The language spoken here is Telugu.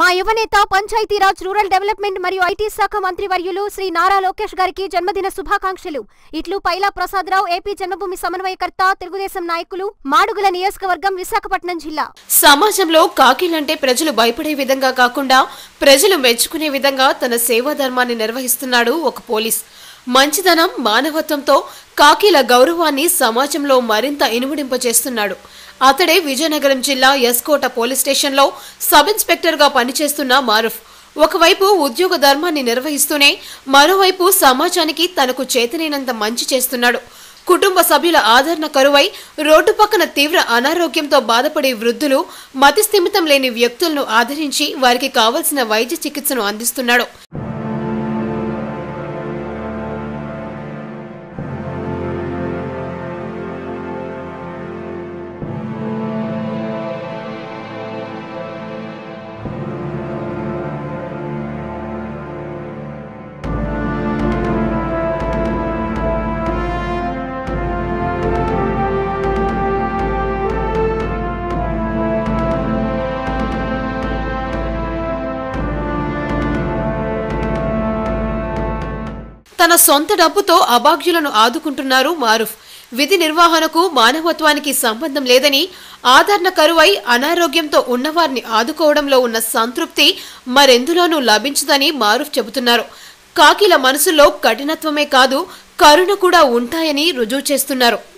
మా యువనేత పంచాయతీరాజ్ రూరల్ డెవలప్మెంట్ మరియు ఐటీ శాఖ మంత్రి వర్యులు శ్రీ నారా లోకేష్ గారికి జన్మదిన శుభాకాంక్షలు ఇట్లు పైలా ప్రసాదరావు ఏపీ జన్మభూమి సమన్వయకర్త తెలుగుదేశం నాయకులు మాడుగుల నియోజకవర్గం విశాఖపట్నం జిల్లా సమాజంలో కాకీలంటే ప్రజలు భయపడే విధంగా కాకుండా ప్రజలు మెచ్చుకునే విధంగా తన సేవా ధర్మాన్ని నిర్వహిస్తున్నాడు ఒక పోలీస్ మంచిదనం మానవత్వంతో కాకీల గౌరవాన్ని సమాజంలో మరింత ఇనుముడింపజేస్తున్నాడు అతడే విజయనగరం జిల్లా ఎస్కోట పోలీస్ స్టేషన్లో సబ్ ఇన్స్పెక్టర్గా పనిచేస్తున్న మారుఫ్ ఒకవైపు ఉద్యోగ ధర్మాన్ని నిర్వహిస్తూనే మరోవైపు సమాజానికి తనకు చేతనైనంత మంచి చేస్తున్నాడు కుటుంబ సభ్యుల ఆదరణ కరువై రోడ్డు పక్కన తీవ్ర అనారోగ్యంతో బాధపడే వృద్ధులు మతిస్థిమితం లేని వ్యక్తులను ఆదరించి వారికి కావలసిన వైద్య చికిత్సను అందిస్తున్నాడు తన సొంత డబ్బుతో అభాగ్యులను ఆదుకుంటున్నారు మారుఫ్ విధి నిర్వహణకు మానవత్వానికి సంబంధం లేదని ఆదరణ కరువై అనారోగ్యంతో ఉన్నవారిని ఆదుకోవడంలో ఉన్న సంతృప్తి మరెందులోనూ లభించదని మారుఫ్ చెబుతున్నారు కాకిల మనసులో కఠినత్వమే కాదు కరుణ కూడా ఉంటాయని రుజువు చేస్తున్నారు